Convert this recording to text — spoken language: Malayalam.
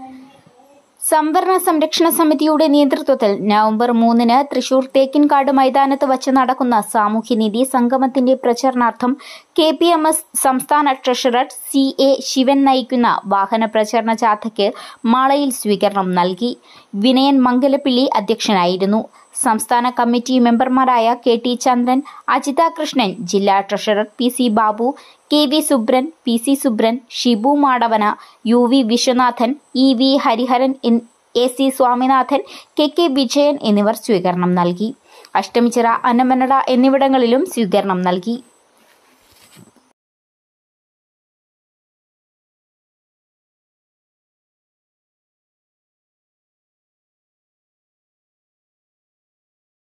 സംവരണ സംരക്ഷണ സമിതിയുടെ നേതൃത്വത്തിൽ നവംബർ മൂന്നിന് തൃശൂർ തേക്കിൻകാട് മൈതാനത്ത് വച്ച് നടക്കുന്ന സാമൂഹ്യനീതി സംഗമത്തിന്റെ പ്രചരണാർത്ഥം കെ പി എം എസ് സംസ്ഥാന ട്രഷറർ സി എ ശിവൻ നയിക്കുന്ന വാഹന പ്രചരണ ജാഥയ്ക്ക് മാളയിൽ സ്വീകരണം നൽകി വിനയൻ മംഗലപ്പിള്ളി അധ്യക്ഷനായിരുന്നു സംസ്ഥാന കമ്മിറ്റി മെമ്പർമാരായ കെ ടി ചന്ദ്രൻ അജിത കൃഷ്ണൻ ജില്ലാ treasurer P C Babu K V Subran P C Subran Shibu Madavana U V Viswanathan E V Hariharan എൻ- A C Swaminathan K K Vijayan എന്നിവർ സ്വീകരണം നൽകി അഷ്ടമിച്ചിറ അന്നമനട എന്നിവിടങ്ങളിലും സ്വീകരണം നൽകി